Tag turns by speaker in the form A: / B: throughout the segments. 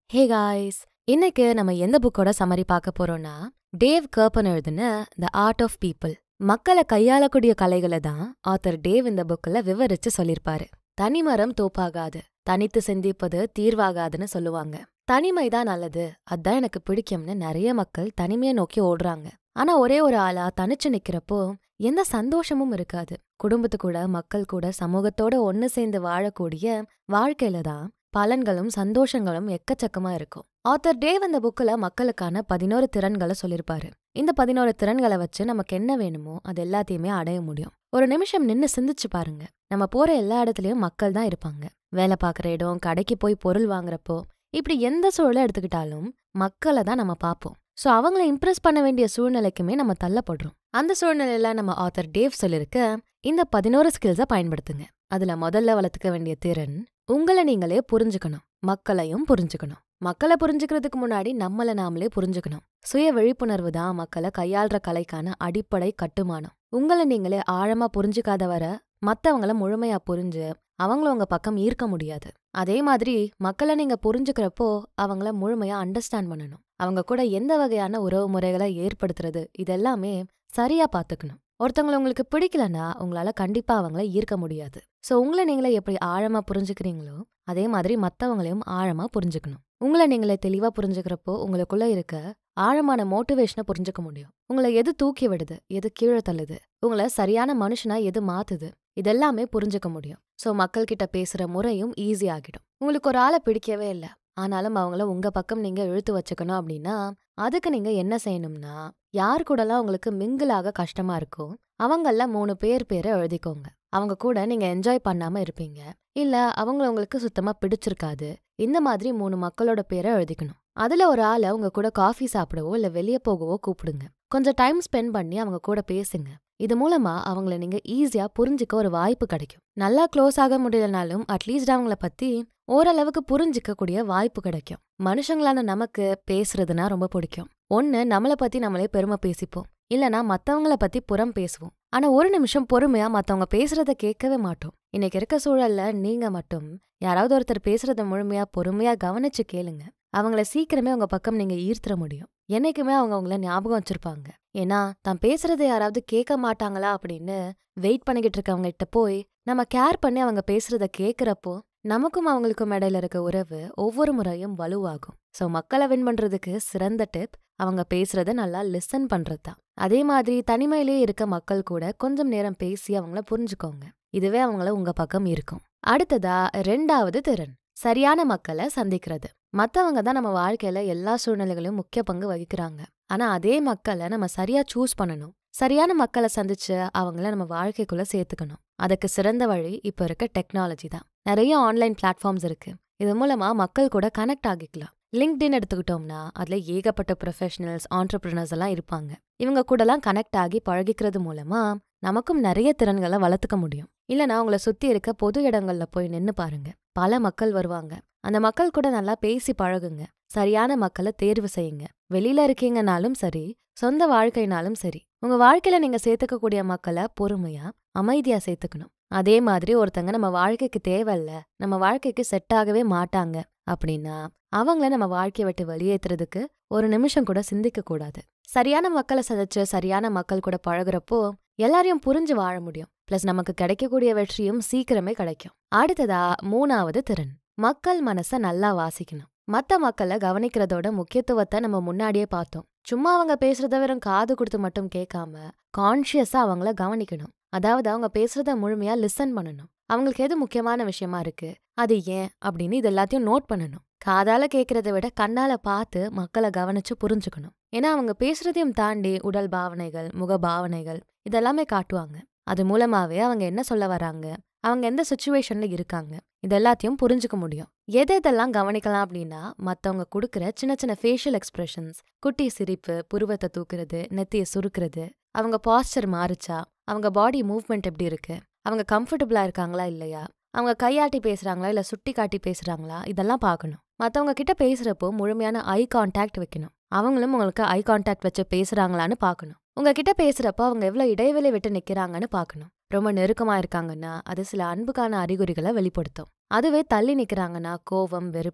A: hey guys இன்னைக்கு நம்ம எந்த புக்கோட சம்மரி பார்க்க போறோம்னா டேவ் கர்பன் எழுதின த ஆர்ட் ஆஃப் பீப்புள் மக்களை கையாளக்கூடிய கலைகளை தான் ஆத்தர் டேவ் இந்த புக்கில் விவரிச்சு சொல்லியிருப்பாரு தனிமரம் தோப்பாகாது தனித்து சிந்திப்பது தீர்வாகாதுன்னு சொல்லுவாங்க தனிமைதான் நல்லது அதான் எனக்கு பிடிக்கும்னு நிறைய மக்கள் தனிமையை நோக்கி ஓடுறாங்க ஆனா ஒரே ஒரு ஆளா தனிச்சு நிக்கிறப்போ எந்த சந்தோஷமும் இருக்காது குடும்பத்து கூட மக்கள் கூட சமூகத்தோட ஒன்னு சேர்ந்து வாழக்கூடிய வாழ்க்கையில தான் பலன்களும் சந்தோஷங்களும் எக்கச்சக்கமா இருக்கும் ஆத்தர் டேவ் அந்த புக்ல மக்களுக்கான பதினோரு திறன்களை சொல்லியிருப்பாரு இந்த பதினோரு திறன்களை வச்சு நமக்கு என்ன வேணுமோ அது எல்லாத்தையுமே அடைய முடியும் ஒரு நிமிஷம் நின்னு சிந்திச்சு பாருங்க நம்ம போற எல்லா இடத்துலயும் மக்கள் தான் இருப்பாங்க வேலை பார்க்குற இடம் கடைக்கு போய் பொருள் வாங்குறப்போ இப்படி எந்த சூழலை எடுத்துக்கிட்டாலும் மக்களை தான் நம்ம பார்ப்போம் ஸோ அவங்கள இம்ப்ரெஸ் பண்ண வேண்டிய சூழ்நிலைக்குமே நம்ம தள்ளப்படுறோம் அந்த சூழ்நிலையில நம்ம ஆத்தர் டேவ் சொல்லிருக்க இந்த பதினோரு ஸ்கில்ஸை பயன்படுத்துங்க அதுல முதல்ல வளர்த்துக்க வேண்டிய திறன் உங்களை நீங்களே புரிஞ்சுக்கணும் மக்களையும் புரிஞ்சுக்கணும் மக்களை புரிஞ்சுக்கிறதுக்கு முன்னாடி நம்மள நாமளே புரிஞ்சுக்கணும் சுய விழிப்புணர்வு தான் மக்களை கையாள்ற கலைக்கான அடிப்படை கட்டுமானம் உங்களை நீங்களே ஆழமா புரிஞ்சுக்காத வர மத்தவங்கள முழுமையா புரிஞ்சு அவங்கள உங்க பக்கம் ஈர்க்க முடியாது அதே மாதிரி மக்களை நீங்க புரிஞ்சுக்கிறப்போ அவங்கள முழுமையா அண்டர்ஸ்டாண்ட் பண்ணணும் அவங்க கூட எந்த வகையான உறவு முறைகளை ஏற்படுத்துறது இதெல்லாமே சரியா பாத்துக்கணும் ஒருத்தவங்களை உங்களுக்கு பிடிக்கலன்னா உங்களால கண்டிப்பா அவங்கள ஈர்க்க முடியாது சோ உங்களை நீங்களே எப்படி ஆழமா புரிஞ்சுக்கிறீங்களோ அதே மாதிரி மத்தவங்களையும் ஆழமா புரிஞ்சுக்கணும் உங்களை நீங்களே தெளிவா புரிஞ்சுக்கிறப்போ உங்களுக்குள்ள இருக்க ஆழமான மோட்டிவேஷனை புரிஞ்சுக்க முடியும் உங்களை எது தூக்கி விடுது எது கீழே தள்ளுது உங்களை சரியான மனுஷனா எது மாத்துது இதெல்லாமே புரிஞ்சுக்க முடியும் சோ மக்கள் கிட்ட பேசுற முறையும் ஈஸி ஆகிடும் உங்களுக்கு ஒரு ஆளை பிடிக்கவே இல்லை ஆனாலும் அவங்கள உங்க பக்கம் நீங்க இழுத்து வச்சுக்கணும் அப்படின்னா அதுக்கு நீங்க என்ன செய்யணும்னா யார் கூடலாம் உங்களுக்கு மிங்கிளாக கஷ்டமா இருக்கோ அவங்கள மூணு பேர் பேரை எழுதிக்கோங்க அவங்க கூட நீங்க என்ஜாய் பண்ணாம இருப்பீங்க இல்ல அவங்கள உங்களுக்கு சுத்தமா பிடிச்சிருக்காது இந்த மாதிரி மூணு மக்களோட பேரை எழுதிக்கணும் அதுல ஒரு ஆளை உங்க கூட காஃபி சாப்பிடவோ இல்ல வெளியே போகவோ கூப்பிடுங்க கொஞ்சம் டைம் ஸ்பெண்ட் பண்ணி அவங்க கூட பேசுங்க இது மூலமா அவங்கள நீங்க ஈஸியா புரிஞ்சுக்க ஒரு வாய்ப்பு கிடைக்கும் நல்லா க்ளோஸ் ஆக முடியலனாலும் அட்லீஸ்ட் அவங்கள பத்தி ஓரளவுக்கு புரிஞ்சிக்க கூடிய வாய்ப்பு கிடைக்கும் மனுஷங்களான நமக்கு பேசுறதுனா ரொம்ப பிடிக்கும் ஒன்னு நம்மள பத்தி நம்மளே பெருமை பேசிப்போம் இல்லனா மத்தவங்கள பத்தி புறம் பேசுவோம் ஆனா ஒரு நிமிஷம் பொறுமையா மத்தவங்க பேசுறத கேட்கவே மாட்டோம் இன்னைக்கு இருக்க சூழல்ல நீங்க மட்டும் யாராவது ஒருத்தர் பேசுறத முழுமையா பொறுமையா கவனிச்சு கேளுங்க அவங்கள சீக்கிரமே உங்க பக்கம் நீங்க ஈர்த்துற முடியும் என்னைக்குமே அவங்க உங்கள ஞாபகம் வச்சிருப்பாங்க ஏன்னா தான் பேசுறத யாராவது கேட்க மாட்டாங்களா அப்படின்னு வெயிட் பண்ணிக்கிட்டு இருக்கவங்க கிட்ட போய் நம்ம கேர் பண்ணி அவங்க பேசுறத கேக்குறப்போ நமக்கும் அவங்களுக்கும் இடையில இருக்க உறவு ஒவ்வொரு முறையும் வலுவாகும் சோ மக்களை வின் பண்றதுக்கு சிறந்த டிப் அவங்க பேசுறத நல்லா லிசன் பண்றது தான் அதே மாதிரி தனிமையிலேயே இருக்க மக்கள் கூட கொஞ்சம் நேரம் பேசி அவங்கள புரிஞ்சுக்கோங்க இதுவே அவங்கள உங்க பக்கம் இருக்கும் அடுத்ததா ரெண்டாவது திறன் சரியான மக்களை சந்திக்கிறது மத்தவங்க தான் நம்ம வாழ்க்கையில எல்லா சூழ்நிலைகளையும் முக்கிய பங்கு வகிக்கிறாங்க ஆனா அதே மக்களை நம்ம சரியா சூஸ் பண்ணணும் சரியான மக்களை சந்திச்சு அவங்கள நம்ம வாழ்க்கைக்குள்ள சேர்த்துக்கணும் அதுக்கு சிறந்த வழி இப்ப இருக்க டெக்னாலஜி தான் நிறைய ஆன்லைன் பிளாட்ஃபார்ம்ஸ் இருக்கு இது மூலமா மக்கள் கூட கனெக்ட் ஆகிக்கலாம் லிங்க்டின் எடுத்துக்கிட்டோம்னா அதுல ஏகப்பட்ட ப்ரொஃபஷனல்ஸ் ஆண்டர்பிரினர்ஸ் எல்லாம் இருப்பாங்க இவங்க கூடலாம் கனெக்ட் ஆகி பழகிக்கிறது மூலமா நமக்கும் நிறைய திறன்களை வளர்த்துக்க முடியும் இல்லனா உங்களை சுத்தி இருக்க பொது இடங்கள்ல போய் நின்னு பாருங்க பல மக்கள் வருவாங்க அந்த மக்கள் கூட நல்லா பேசி பழகுங்க சரியான மக்களை தேர்வு செய்யுங்க வெளியில இருக்கீங்கனாலும் சரி சொந்த வாழ்க்கைனாலும் சரி உங்க வாழ்க்கையில நீங்க சேர்த்துக்கக்கூடிய மக்களை பொறுமையா அமைதியா சேர்த்துக்கணும் அதே மாதிரி ஒருத்தங்க நம்ம வாழ்க்கைக்கு தேவையில்ல நம்ம வாழ்க்கைக்கு செட் ஆகவே மாட்டாங்க அப்படின்னா அவங்கள நம்ம வாழ்க்கையை விட்டு வெளியேற்றுறதுக்கு ஒரு நிமிஷம் கூட சிந்திக்க கூடாது சரியான மக்களை சதைச்சு சரியான மக்கள் கூட பழகுறப்போ எல்லாரையும் புரிஞ்சு வாழ முடியும் பிளஸ் நமக்கு கிடைக்கக்கூடிய வெற்றியும் சீக்கிரமே கிடைக்கும் அடுத்ததா மூணாவது திறன் மக்கள் மனச நல்லா வாசிக்கணும் மத்த மக்களை கவனிக்கிறதோட முக்கியத்துவத்தை நம்ம முன்னாடியே பார்த்தோம் சும்மா அவங்க பேசுறத வெறும் காது கொடுத்து மட்டும் கேட்காம கான்ஷியஸா அவங்கள கவனிக்கணும் அதாவது அவங்க பேசுறத முழுமையா லிசன் பண்ணணும் அவங்களுக்கு எது முக்கியமான விஷயமா இருக்கு அது ஏன் அப்படின்னு இது எல்லாத்தையும் நோட் பண்ணணும் காதால கேட்கறத விட கண்ணால பார்த்து மக்களை கவனிச்சு புரிஞ்சுக்கணும் ஏன்னா அவங்க பேசுறதையும் தாண்டி உடல் பாவனைகள் முக பாவனைகள் இதெல்லாமே காட்டுவாங்க அது மூலமாவே அவங்க என்ன சொல்ல வராங்க அவங்க எந்த சுச்சுவேஷன்ல இருக்காங்க இது எல்லாத்தையும் புரிஞ்சுக்க முடியும் எது எதெல்லாம் கவனிக்கலாம் அப்படின்னா மத்தவங்க கொடுக்குற சின்ன சின்ன ஃபேஷியல் எக்ஸ்பிரஷன்ஸ் குட்டி சிரிப்பு புருவத்தை தூக்குறது நெத்திய சுருக்குறது அவங்க பாஸ்டர் மாறுச்சா அவங்க பாடி மூவ்மெண்ட் எப்படி இருக்கு அவங்க கம்ஃபர்டபுளா இருக்காங்களா இல்லையா அவங்க கையாட்டி பேசுறாங்களா இல்ல சுட்டி காட்டி பேசுறாங்களா இதெல்லாம் பார்க்கணும் மத்தவங்க கிட்ட பேசுறப்போ முழுமையான ஐ கான்டாக்ட் வைக்கணும் அவங்களும் உங்களுக்கு ஐ கான்டாக்ட் வச்சு பேசுறாங்களான்னு பார்க்கணும் உங்ககிட்ட பேசுறப்போ அவங்க எவ்வளவு இடைவெளி விட்டு நிக்கிறாங்கன்னு பார்க்கணும் ரொம்ப நெருக்கமா இருக்காங்கன்னா அது சில அன்புக்கான அறிகுறிகளை வெளிப்படுத்தும் அதுவே தள்ளி நிக்கிறாங்கன்னா கோவம் வெறுப்பு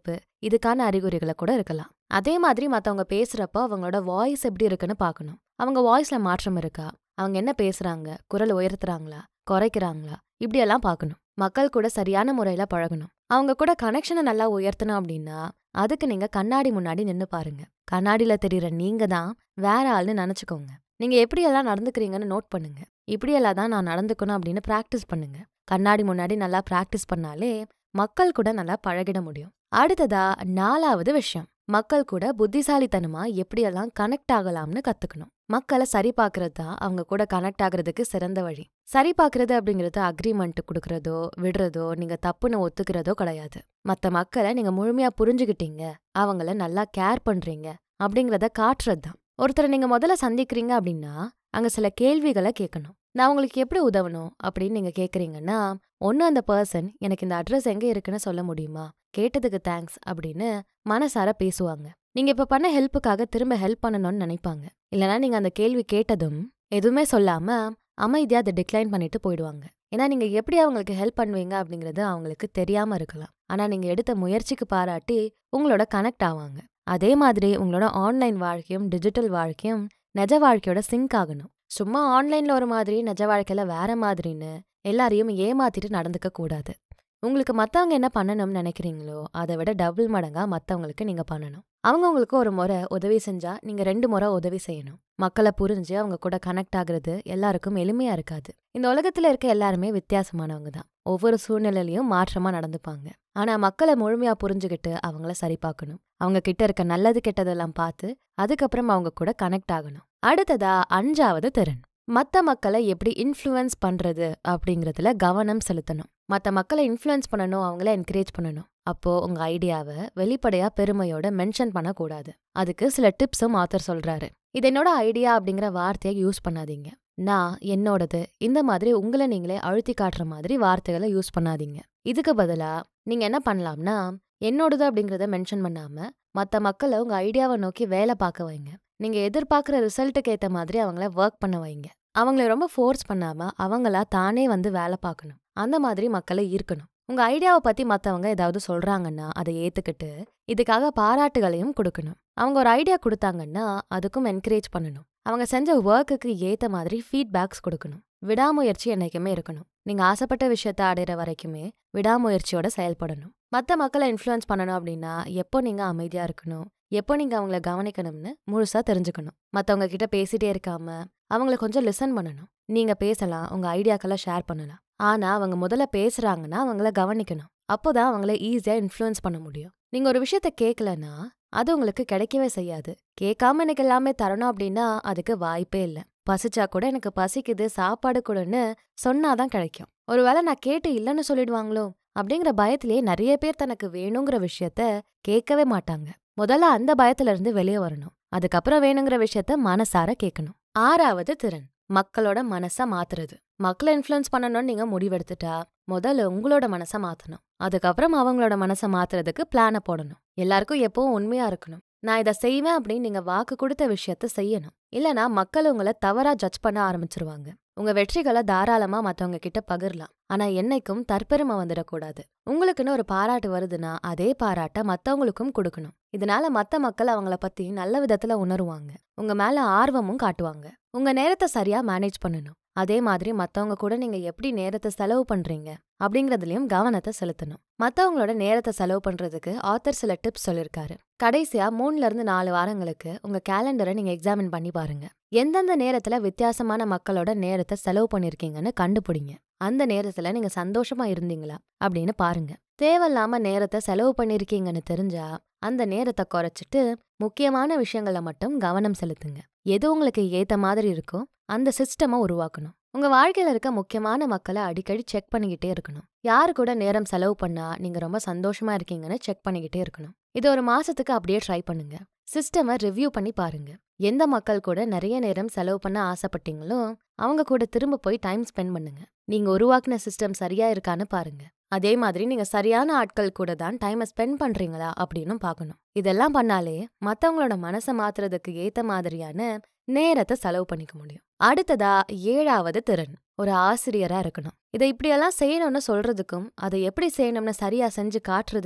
A: இதுக்கான அறிகுறிகளை கூட இருக்கலாம் அதே மாதிரி மத்தவங்க பேசுறப்போ அவங்களோட வாய்ஸ் எப்படி இருக்குன்னு பார்க்கணும் அவங்க வாய்ஸ்ல மாற்றம் இருக்கா அவங்க என்ன பேசுறாங்க குரல் உயர்த்துறாங்களா குறைக்கிறாங்களா இப்படியெல்லாம் பார்க்கணும் மக்கள் கூட சரியான முறையில பழகணும் அவங்க கூட கனெக்ஷனை நல்லா உயர்த்தணும் அப்படின்னா அதுக்கு நீங்க கண்ணாடி முன்னாடி நின்னு பாருங்க கண்ணாடியில தெரியற நீங்க தான் வேற ஆள்னு நினைச்சுக்கோங்க நீங்க எப்படியெல்லாம் நடந்துக்கிறீங்கன்னு நோட் பண்ணுங்க இப்படியெல்லாம் தான் நான் நடந்துக்கணும் அப்படின்னு பிராக்டிஸ் பண்ணுங்க கண்ணாடி முன்னாடி நல்லா பிராக்டிஸ் பண்ணாலே மக்கள் கூட நல்லா பழகிட முடியும் அடுத்ததா நாலாவது விஷயம் மக்கள் கூட புத்திசாலித்தனமா எப்படியெல்லாம் கனெக்ட் ஆகலாம்னு கத்துக்கணும் மக்களை சரி பார்க்கறது தான் அவங்க கூட கனெக்ட் ஆகுறதுக்கு சிறந்த வழி சரி பார்க்கறது அப்படிங்கிறது அக்ரிமெண்ட் கொடுக்கறதோ விடுறதோ நீங்க தப்புன்னு ஒத்துக்கிறதோ கிடையாது மத்த மக்களை நீங்க முழுமையா புரிஞ்சுக்கிட்டீங்க அவங்கள நல்லா கேர் பண்றீங்க அப்படிங்கறத காட்டுறது தான் ஒருத்தரை நீங்க முதல்ல சந்திக்கிறீங்க அப்படின்னா அங்க சில கேள்விகளை கேட்கணும் நான் உங்களுக்கு எப்படி உதவணும் அப்படின்னு நீங்க கேக்குறீங்கன்னா ஒன்னு அந்த பர்சன் எனக்கு இந்த அட்ரஸ் எங்க இருக்குன்னு சொல்ல முடியுமா கேட்டதுக்கு தேங்க்ஸ் அப்படின்னு மனசார பேசுவாங்க நீங்க இப்ப பண்ண ஹெல்ப்புக்காக திரும்ப ஹெல்ப் பண்ணணும்னு நினைப்பாங்க இல்லனா நீங்க அந்த கேள்வி கேட்டதும் எதுவுமே சொல்லாம அமைதியா அதை டிக்ளைன் பண்ணிட்டு போயிடுவாங்க ஏன்னா நீங்க எப்படி அவங்களுக்கு ஹெல்ப் பண்ணுவீங்க அப்படிங்கிறது அவங்களுக்கு தெரியாம இருக்கலாம் ஆனா நீங்க எடுத்த முயற்சிக்கு பாராட்டி உங்களோட கனெக்ட் ஆவாங்க அதே மாதிரி உங்களோட ஆன்லைன் வாழ்க்கையும் டிஜிட்டல் வாழ்க்கையும் நிஜ வாழ்க்கையோட சிங்க் ஆகணும் சும்மா ஆன்லைன்ல ஒரு மாதிரி நிஜ வாழ்க்கையில வேற மாதிரின்னு எல்லாரையும் ஏமாத்திட்டு நடந்துக்க கூடாது உங்களுக்கு மத்தவங்க என்ன பண்ணணும்னு நினைக்கிறீங்களோ அதை விட டபுள் மடங்கா மத்தவங்களுக்கு நீங்க பண்ணணும் அவங்க உங்களுக்கு ஒரு முறை உதவி செஞ்சா நீங்க ரெண்டு முறை உதவி செய்யணும் மக்களை புரிஞ்சு அவங்க கூட கனெக்ட் ஆகுறது எல்லாருக்கும் எளிமையா இருக்காது இந்த உலகத்துல இருக்க எல்லாருமே வித்தியாசமானவங்க தான் ஒவ்வொரு சூழ்நிலையிலயும் மாற்றமா நடந்துப்பாங்க ஆனா மக்களை முழுமையா புரிஞ்சுகிட்டு அவங்கள சரி பார்க்கணும் அவங்க கிட்ட இருக்க நல்லது கெட்டதெல்லாம் பார்த்து அதுக்கப்புறம் அவங்க கூட கனெக்ட் ஆகணும் அடுத்ததா அஞ்சாவது திறன் மத்த மக்களை எப்படி இன்ஃப்ளூயன்ஸ் பண்றது அப்படிங்கறதுல கவனம் செலுத்தணும் மத்த மக்களை இன்ஃப்ளூயன்ஸ் பண்ணணும் அவங்கள என்கரேஜ் பண்ணணும் அப்போ உங்க ஐடியாவை வெளிப்படையா பெருமையோட மென்ஷன் பண்ணக்கூடாது அதுக்கு சில டிப்ஸும் ஆத்தர் சொல்றாரு இது என்னோட ஐடியா அப்படிங்கிற வார்த்தையை யூஸ் பண்ணாதீங்க நான் என்னோடது இந்த மாதிரி உங்களை நீங்களே அழுத்தி காட்டுற மாதிரி வார்த்தைகளை யூஸ் பண்ணாதீங்க இதுக்கு பதிலா நீங்க என்ன பண்ணலாம்னா என்னோடது அப்படிங்கறத மென்ஷன் பண்ணாம மத்த மக்களை உங்க ஐடியாவை நோக்கி வேலை பார்க்க வைங்க நீங்க எதிர்பார்க்குற ரிசல்ட்டுக்கு ஏத்த மாதிரி அவங்கள ஒர்க் பண்ண வைங்க அவங்கள ரொம்ப ஃபோர்ஸ் பண்ணாம அவங்களா தானே வந்து வேலை பார்க்கணும் அந்த மாதிரி மக்களை ஈர்க்கணும் உங்க ஐடியாவை பத்தி மத்தவங்க ஏதாவது சொல்றாங்கன்னா அதை ஏத்துக்கிட்டு இதுக்காக பாராட்டுகளையும் கொடுக்கணும் அவங்க ஒரு ஐடியா கொடுத்தாங்கன்னா அதுக்கும் என்கரேஜ் பண்ணணும் அவங்க செஞ்ச ஒர்க்குக்கு ஏத்த மாதிரி ஃபீட்பேக்ஸ் கொடுக்கணும் விடாமுயற்சி என்னைக்குமே இருக்கணும் நீங்க ஆசைப்பட்ட விஷயத்த அடையிற வரைக்குமே விடாமுயற்சியோட செயல்படணும் மத்த மக்களை இன்ஃப்ளூயன்ஸ் பண்ணணும் அப்படின்னா எப்போ நீங்க அமைதியா இருக்கணும் எப்போ நீங்க அவங்கள கவனிக்கணும்னு முழுசா தெரிஞ்சுக்கணும் மத்தவங்க கிட்ட பேசிட்டே இருக்காம அவங்கள கொஞ்சம் லிசன் பண்ணணும் நீங்க பேசலாம் உங்க ஐடியாக்களை ஷேர் பண்ணலாம் ஆனா அவங்க முதல்ல பேசுறாங்கன்னா அவங்கள கவனிக்கணும் அப்போதான் அவங்கள ஈஸியா இன்ஃப்ளூயன்ஸ் பண்ண முடியும் நீங்க ஒரு விஷயத்த கேட்கலன்னா அது உங்களுக்கு கிடைக்கவே செய்யாது கேட்காம எனக்கு எல்லாமே தரணும் அப்படின்னா அதுக்கு வாய்ப்பே இல்லை பசிச்சா கூட எனக்கு பசிக்குது சாப்பாடு கூடன்னு சொன்னாதான் கிடைக்கும் ஒருவேளை நான் கேட்டு இல்லைன்னு சொல்லிடுவாங்களோ அப்படிங்கிற பயத்திலேயே நிறைய பேர் தனக்கு வேணுங்கிற விஷயத்த கேட்கவே மாட்டாங்க முதல்ல அந்த பயத்துல இருந்து வெளியே வரணும் அதுக்கப்புறம் வேணுங்கிற விஷயத்த மனசார கேட்கணும் ஆறாவது திறன் மக்களோட மனச மாத்துறது மக்களை இன்ஃப்ளூயன்ஸ் பண்ணணும்னு நீங்க முடிவெடுத்துட்டா முதல்ல உங்களோட மனச மாத்தணும் அதுக்கப்புறம் அவங்களோட மனச மாத்துறதுக்கு பிளான போடணும் எல்லாருக்கும் எப்பவும் உண்மையா இருக்கணும் நான் இதை செய்வேன் அப்படின்னு நீங்க வாக்கு கொடுத்த விஷயத்த செய்யணும் இல்லனா மக்கள் உங்களை தவறா ஜட்ஜ் பண்ண ஆரம்பிச்சிருவாங்க உங்க வெற்றிகளை தாராளமா மத்தவங்க கிட்ட பகிரலாம் ஆனா என்னைக்கும் தற்பெருமை வந்துடக்கூடாது உங்களுக்குன்னு ஒரு பாராட்டு வருதுன்னா அதே பாராட்ட மத்தவங்களுக்கும் கொடுக்கணும் இதனால மத்த மக்கள் அவங்கள பத்தி நல்ல விதத்துல உணருவாங்க உங்க மேல ஆர்வமும் காட்டுவாங்க உங்க நேரத்தை சரியா மேனேஜ் பண்ணணும் அதே மாதிரி மத்தவங்க கூட நீங்க எப்படி நேரத்தை செலவு பண்றீங்க அப்படிங்கறதுலயும் கவனத்தை செலுத்தணும் மத்தவங்களோட நேரத்தை செலவு பண்றதுக்கு ஆத்தர் சில டிப்ஸ் சொல்லிருக்காரு கடைசியா மூணுல இருந்து நாலு வாரங்களுக்கு உங்க கேலண்டரை நீங்க எக்ஸாமின் பண்ணி பாருங்க எந்தெந்த நேரத்துல வித்தியாசமான மக்களோட நேரத்தை செலவு பண்ணிருக்கீங்கன்னு கண்டுபிடிங்க அந்த நேரத்துல நீங்க சந்தோஷமா இருந்தீங்களா அப்படின்னு பாருங்க தேவையில்லாம நேரத்தை செலவு பண்ணிருக்கீங்கன்னு தெரிஞ்சா அந்த நேரத்தை குறைச்சிட்டு முக்கியமான விஷயங்கள மட்டும் கவனம் செலுத்துங்க எது உங்களுக்கு ஏத்த மாதிரி இருக்கோ அந்த சிஸ்டமை உருவாக்கணும் உங்க வாழ்க்கையில இருக்க முக்கியமான மக்களை அடிக்கடி செக் பண்ணிக்கிட்டே இருக்கணும் யாரு கூட நேரம் செலவு பண்ணா நீங்க ரொம்ப சந்தோஷமா இருக்கீங்கன்னு செக் பண்ணிக்கிட்டே இருக்கணும் இது ஒரு மாசத்துக்கு அப்படியே ட்ரை பண்ணுங்க சிஸ்டமை ரிவ்யூ பண்ணி பாருங்க எந்த மக்கள் கூட நிறைய நேரம் செலவு பண்ண ஆசைப்பட்டீங்களோ அவங்க கூட திரும்ப போய் டைம் ஸ்பெண்ட் பண்ணுங்க நீங்க உருவாக்குன சிஸ்டம் சரியா இருக்கான்னு பாருங்க அதே மாதிரி நீங்க சரியான ஆட்கள் கூட தான் டைமை ஸ்பெண்ட் பண்றீங்களா அப்படின்னு பார்க்கணும் இதெல்லாம் பண்ணாலே மத்தவங்களோட மனசை மாத்துறதுக்கு ஏத்த மாதிரியான நேரத்தை செலவு பண்ணிக்க முடியும் அடுத்ததா ஏழாவது திறன் ஒரு ஆசிரியரா இருக்கணும் இதை இப்படியெல்லாம் செய்யணும்னு சொல்றதுக்கும் அதை எப்படி செய்யணும்னு சரியா செஞ்சு காட்டுறதுக்கும்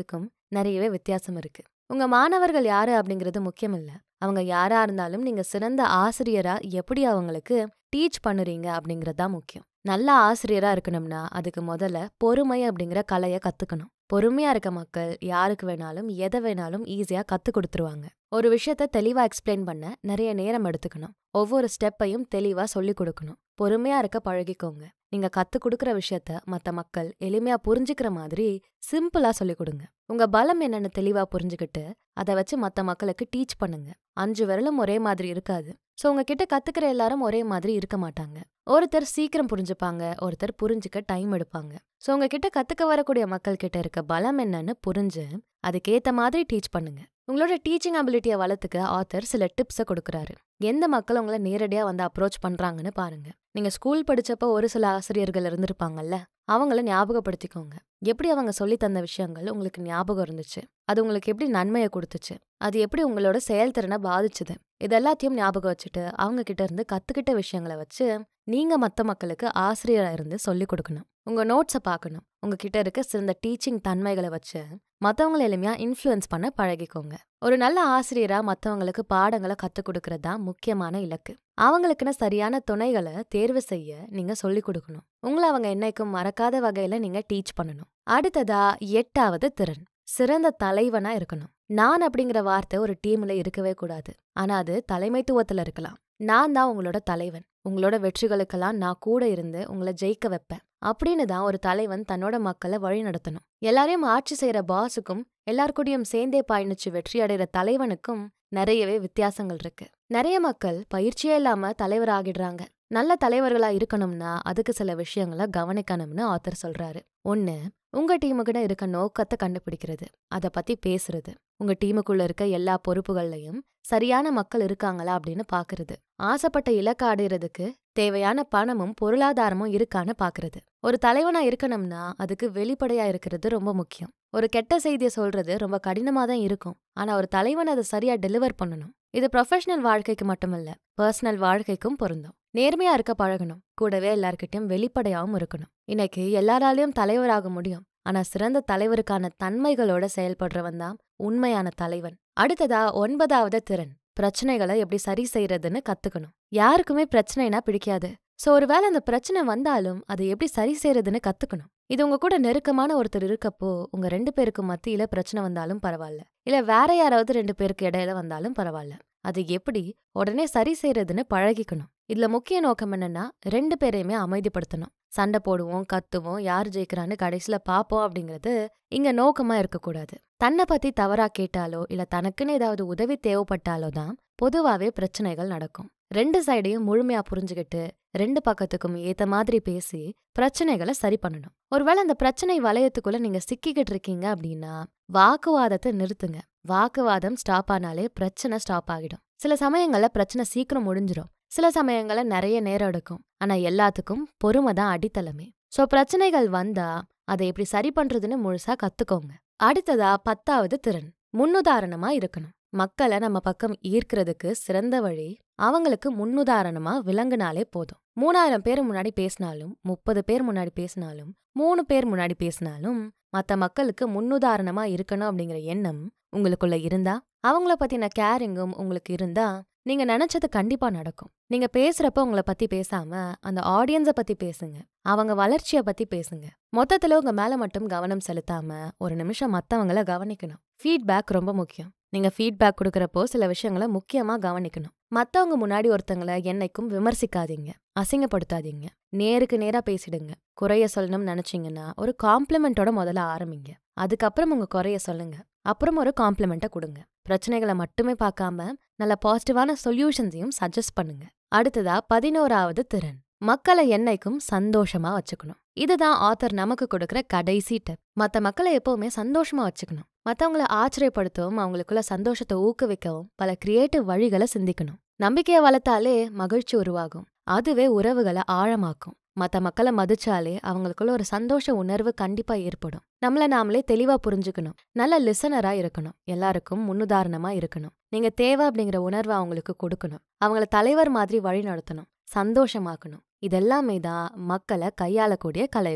A: நிறையவே வித்தியாசம் இருக்கு உங்க மாணவர்கள் யாரு அப்படிங்கிறது முக்கியம் இல்ல அவங்க யாரா இருந்தாலும் நீங்க சிறந்த ஆசிரியரா எப்படி அவங்களுக்கு டீச் பண்ணுறீங்க அப்படிங்கிறது தான் முக்கியம் நல்ல ஆசிரியரா இருக்கணும்னா அதுக்கு முதல்ல பொறுமை அப்படிங்கிற கலையை கத்துக்கணும் பொறுமையா இருக்க மக்கள் யாருக்கு வேணாலும் எதை வேணாலும் ஈஸியா கத்து கொடுத்துருவாங்க ஒரு விஷயத்த தெளிவா எக்ஸ்பிளைன் பண்ண நிறைய நேரம் எடுத்துக்கணும் ஒவ்வொரு ஸ்டெப்பையும் தெளிவா சொல்லி கொடுக்கணும் பொறுமையா இருக்க பழகிக்கோங்க நீங்க கத்து கொடுக்குற விஷயத்த மத்த மக்கள் எளிமையா புரிஞ்சுக்கிற மாதிரி சிம்பிளா சொல்லி கொடுங்க உங்க பலம் என்னன்னு தெளிவா புரிஞ்சுக்கிட்டு அதை வச்சு மத்த மக்களுக்கு டீச் பண்ணுங்க அஞ்சு விரலும் ஒரே மாதிரி இருக்காது ஸோ உங்ககிட்ட கத்துக்கிற எல்லாரும் ஒரே மாதிரி இருக்க மாட்டாங்க ஒருத்தர் சீக்கிரம் புரிஞ்சுப்பாங்க ஒருத்தர் புரிஞ்சுக்க டைம் எடுப்பாங்க ஸோ உங்ககிட்ட கத்துக்க வரக்கூடிய மக்கள் கிட்ட இருக்க பலம் என்னன்னு புரிஞ்சு அதுக்கேத்த மாதிரி டீச் பண்ணுங்க உங்களோட டீச்சிங் அபிலிட்டியை வளர்த்துக்க ஆத்தர் சில டிப்ஸை கொடுக்குறாரு எந்த மக்கள் உங்களை நேரடியா வந்து அப்ரோச் பண்றாங்கன்னு பாருங்க நீங்க ஸ்கூல் படிச்சப்ப ஒரு சில ஆசிரியர்கள் இருந்திருப்பாங்கல்ல அவங்கள ஞாபகப்படுத்திக்கோங்க எப்படி அவங்க சொல்லி தந்த விஷயங்கள் உங்களுக்கு ஞாபகம் இருந்துச்சு அது உங்களுக்கு எப்படி நன்மையை கொடுத்துச்சு அது எப்படி உங்களோட செயல்திறனை பாதிச்சுது இது எல்லாத்தையும் ஞாபகம் வச்சுட்டு அவங்க கிட்ட இருந்து கத்துக்கிட்ட விஷயங்களை வச்சு நீங்க மத்த மக்களுக்கு ஆசிரியரா இருந்து சொல்லி கொடுக்கணும் உங்க நோட்ஸை பார்க்கணும் உங்ககிட்ட இருக்க சிறந்த டீச்சிங் தன்மைகளை வச்சு மத்தவங்களை எளிமையா இன்ஃப்ளூயன்ஸ் பண்ண பழகிக்கோங்க ஒரு நல்ல ஆசிரியரா மத்தவங்களுக்கு பாடங்களை கத்துக் கொடுக்கறது தான் முக்கியமான இலக்கு அவங்களுக்குன்னு சரியான துணைகளை தேர்வு செய்ய நீங்க சொல்லி கொடுக்கணும் உங்களை அவங்க என்னைக்கும் மறக்காத வகையில நீங்க டீச் பண்ணணும் அடுத்ததா எட்டாவது திறன் சிறந்த தலைவனா இருக்கணும் நான் அப்படிங்கிற வார்த்தை ஒரு டீம்ல இருக்கவே கூடாது ஆனா அது தலைமைத்துவத்துல இருக்கலாம் நான் தான் உங்களோட தலைவன் உங்களோட வெற்றிகளுக்கெல்லாம் நான் கூட இருந்து உங்களை ஜெயிக்க வைப்பேன் அப்படின்னு தான் ஒரு தலைவன் தன்னோட மக்களை வழி நடத்தணும் எல்லாரையும் ஆட்சி செய்யற பாஸுக்கும் எல்லார்கூடயும் சேர்ந்தே பயணிச்சு வெற்றி அடைகிற தலைவனுக்கும் நிறையவே வித்தியாசங்கள் இருக்கு நிறைய மக்கள் பயிற்சியே இல்லாம தலைவர் ஆகிடுறாங்க நல்ல தலைவர்களா இருக்கணும்னா அதுக்கு சில விஷயங்களை கவனிக்கணும்னு ஆத்தர் சொல்றாரு ஒன்னு உங்க டீமுக்கிட்ட இருக்க நோக்கத்தை கண்டுபிடிக்கிறது அதை பத்தி பேசுறது உங்க டீமுக்குள்ள இருக்க எல்லா பொறுப்புகள்லையும் சரியான மக்கள் இருக்காங்களா அப்படின்னு பாக்குறது ஆசைப்பட்ட இலக்க அடையிறதுக்கு தேவையான பணமும் பொருளாதாரமும் இருக்கான்னு பாக்குறது ஒரு தலைவனா இருக்கணும்னா அதுக்கு வெளிப்படையா இருக்கிறது ரொம்ப முக்கியம் ஒரு கெட்ட செய்தியை சொல்றது ரொம்ப கடினமா தான் இருக்கும் ஆனா ஒரு தலைவன் அதை சரியா டெலிவர் பண்ணணும் இது ப்ரொஃபஷனல் வாழ்க்கைக்கு மட்டுமல்ல பர்சனல் வாழ்க்கைக்கும் பொருந்தும் நேர்மையா இருக்க பழகணும் கூடவே எல்லார்கிட்டயும் வெளிப்படையாவும் இருக்கணும் இன்னைக்கு எல்லாராலையும் தலைவராக முடியும் ஆனா சிறந்த தலைவருக்கான தன்மைகளோட செயல்படுறவன் தான் உண்மையான தலைவன் அடுத்ததா ஒன்பதாவது திறன் பிரச்சனைகளை எப்படி சரி செய்யறதுன்னு கத்துக்கணும் யாருக்குமே பிரச்சனைனா பிடிக்காது சோ ஒருவேளை அந்த பிரச்சனை வந்தாலும் அதை எப்படி சரி செய்யறதுன்னு கத்துக்கணும் இது உங்க கூட நெருக்கமான ஒருத்தர் இருக்கப்போ உங்க ரெண்டு பேருக்கு மத்தியில பிரச்சனை வந்தாலும் பரவாயில்ல இல்ல வேற யாராவது ரெண்டு பேருக்கு இடையில வந்தாலும் பரவாயில்ல அது எப்படி உடனே சரி செய்யறதுன்னு பழகிக்கணும் இதுல முக்கிய நோக்கம் என்னன்னா ரெண்டு பேரையுமே அமைதிப்படுத்தணும் சண்டை போடுவோம் கத்துவோம் யார் ஜெயிக்கிறான்னு கடைசியில பாப்போம் அப்படிங்கிறது இங்க நோக்கமா இருக்கக்கூடாது தன்னை பத்தி தவறா கேட்டாலோ இல்ல தனக்குன்னு ஏதாவது உதவி தேவைப்பட்டாலோ தான் பொதுவாவே பிரச்சனைகள் நடக்கும் ரெண்டு சைடையும் முழுமையா புரிஞ்சுக்கிட்டு ரெண்டு பக்கத்துக்கும் ஏத்த மாதிரி பேசி பிரச்சனைகளை சரி பண்ணணும் ஒருவேளை அந்த பிரச்சனை வளையத்துக்குள்ள நீங்க சிக்கிக்கிட்டு இருக்கீங்க அப்படின்னா வாக்குவாதத்தை நிறுத்துங்க வாக்குவாதம் ஸ்டாப் ஆனாலே பிரச்சனை ஸ்டாப் ஆகிடும் சில சமயங்கள்ல பிரச்சனை சீக்கிரம் முடிஞ்சிடும் சில சமயங்கள்ல நிறைய நேரம் எடுக்கும் ஆனா எல்லாத்துக்கும் பொறுமை தான் அடித்தளமே சோ பிரச்சனைகள் வந்தா அதை எப்படி சரி பண்றதுன்னு முழுசா கத்துக்கோங்க அடுத்ததா பத்தாவது திறன் முன்னுதாரணமா இருக்கணும் மக்களை நம்ம பக்கம் ஈர்க்கிறதுக்கு சிறந்த வழி அவங்களுக்கு முன்னுதாரணமா விளங்குனாலே போதும் மூணாயிரம் பேர் முன்னாடி பேசினாலும் முப்பது பேர் முன்னாடி பேசினாலும் மூணு பேர் முன்னாடி பேசினாலும் மத்த மக்களுக்கு முன்னுதாரணமா இருக்கணும் அப்படிங்கிற எண்ணம் உங்களுக்குள்ள இருந்தா அவங்கள பத்தின கேரிங்கும் உங்களுக்கு இருந்தா நீங்க நினைச்சது கண்டிப்பா நடக்கும் நீங்க பேசுறப்ப உங்களை பத்தி பேசாம அந்த ஆடியன்ஸ பத்தி பேசுங்க அவங்க வளர்ச்சிய பத்தி பேசுங்க மொத்தத்துல உங்க மேல மட்டும் கவனம் செலுத்தாம ஒரு நிமிஷம் மத்தவங்கள கவனிக்கணும் ஃபீட்பேக் ரொம்ப முக்கியம் நீங்க ஃபீட்பேக் கொடுக்கறப்போ சில விஷயங்களை முக்கியமா கவனிக்கணும் மத்தவங்க முன்னாடி ஒருத்தங்கள என்னைக்கும் விமர்சிக்காதீங்க அசிங்கப்படுத்தாதீங்க நேருக்கு நேரா பேசிடுங்க குறைய சொல்லணும்னு நினைச்சீங்கன்னா ஒரு காம்ப்ளிமெண்டோட முதல்ல ஆரம்பிங்க அதுக்கப்புறம் உங்க குறைய சொல்லுங்க அப்புறம் ஒரு காம்ப்ளிமெண்ட்டை கொடுங்க பிரச்சனைகளை மட்டுமே பார்க்காம நல்ல பாசிட்டிவான சொல்யூஷன்ஸையும் சஜஸ்ட் பண்ணுங்க அடுத்ததா பதினோராவது திறன் மக்களை என்னைக்கும் சந்தோஷமா வச்சுக்கணும் இதுதான் ஆத்தர் நமக்கு கொடுக்கிற கடைசி டிப் மத்த மக்களை எப்பவுமே சந்தோஷமா வச்சுக்கணும் மத்தவங்கள ஆச்சரியப்படுத்தவும் அவங்களுக்குள்ள சந்தோஷத்தை ஊக்குவிக்கவும் பல கிரியேட்டிவ் வழிகளை சிந்திக்கணும் நம்பிக்கையை வளர்த்தாலே மகிழ்ச்சி உருவாகும் அதுவே உறவுகளை ஆழமாக்கும் மத்த மக்களை மதிச்சாலே அவங்களுக்குள்ள ஒரு சந்தோஷ உணர்வு கண்டிப்பா ஏற்படும் நம்மள நாமளே தெளிவா புரிஞ்சுக்கணும் நல்ல லிசனரா இருக்கணும் எல்லாருக்கும் முன்னுதாரணமா இருக்கணும் நீங்க தேவை அப்படிங்கிற உணர்வை அவங்களுக்கு கொடுக்கணும் அவங்கள தலைவர் மாதிரி வழி நடத்தணும் சந்தோஷமாக்கணும் இதெல்லாமே தான் மக்களை கையாளக்கூடிய கலைகள்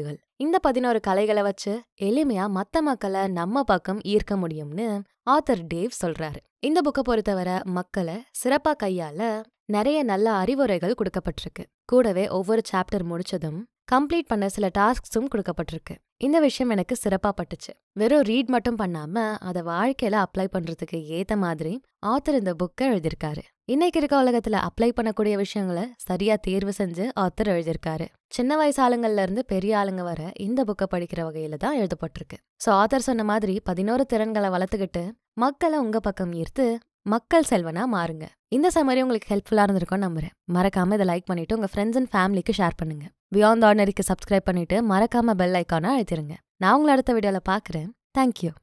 A: இந்த பதினோரு கலைகளை வச்சு எளிமையா மத்த மக்களை நம்ம பக்கம் ஈர்க்க முடியும்னு ஆத்தர் டேவ் சொல்றாரு இந்த புக்கை பொறுத்தவரை மக்களை சிறப்பா கையால நிறைய நல்ல அறிவுரைகள் கொடுக்கப்பட்டிருக்கு கூடவே ஒவ்வொரு சாப்டர் முடிச்சதும் கம்ப்ளீட் பண்ண சில டாஸ்க்ஸும் கொடுக்கப்பட்டிருக்கு இந்த விஷயம் எனக்கு சிறப்பா பட்டுச்சு வெறும் ரீட் மட்டும் பண்ணாம அதை வாழ்க்கையில அப்ளை பண்றதுக்கு ஏத்த மாதிரி ஆத்தர் இந்த புக்கை எழுதியிருக்காரு இன்னைக்கு இருக்க உலகத்துல அப்ளை பண்ணக்கூடிய விஷயங்களை சரியா தேர்வு செஞ்சு ஆத்தர் எழுதியிருக்காரு சின்ன வயசு ஆளுங்கள்ல இருந்து பெரிய ஆளுங்க வர இந்த புக்கை படிக்கிற வகையில தான் எழுதப்பட்டிருக்கு சோ ஆத்தர் சொன்ன மாதிரி பதினோரு திறன்களை வளர்த்துக்கிட்டு மக்களை உங்க பக்கம் ஈர்த்து மக்கள் செல்வனா மாறுங்க இந்த சம்மரி உங்களுக்கு ஹெல்ப்ஃபுல்லா இருந்திருக்கும் நம்புறேன் மறக்காம இதை லைக் பண்ணிட்டு உங்க ஃப்ரெண்ட்ஸ் அண்ட் ஃபேமிலிக்கு ஷேர் பண்ணுங்க பியாண்ட் ஆர்டினரிக்கு சப்ஸ்கிரைப் பண்ணிட்டு மறக்காம பெல் ஐக்கானை அழுத்திருங்க நான் உங்களை அடுத்த வீடியோல பாக்குறேன் தேங்க்யூ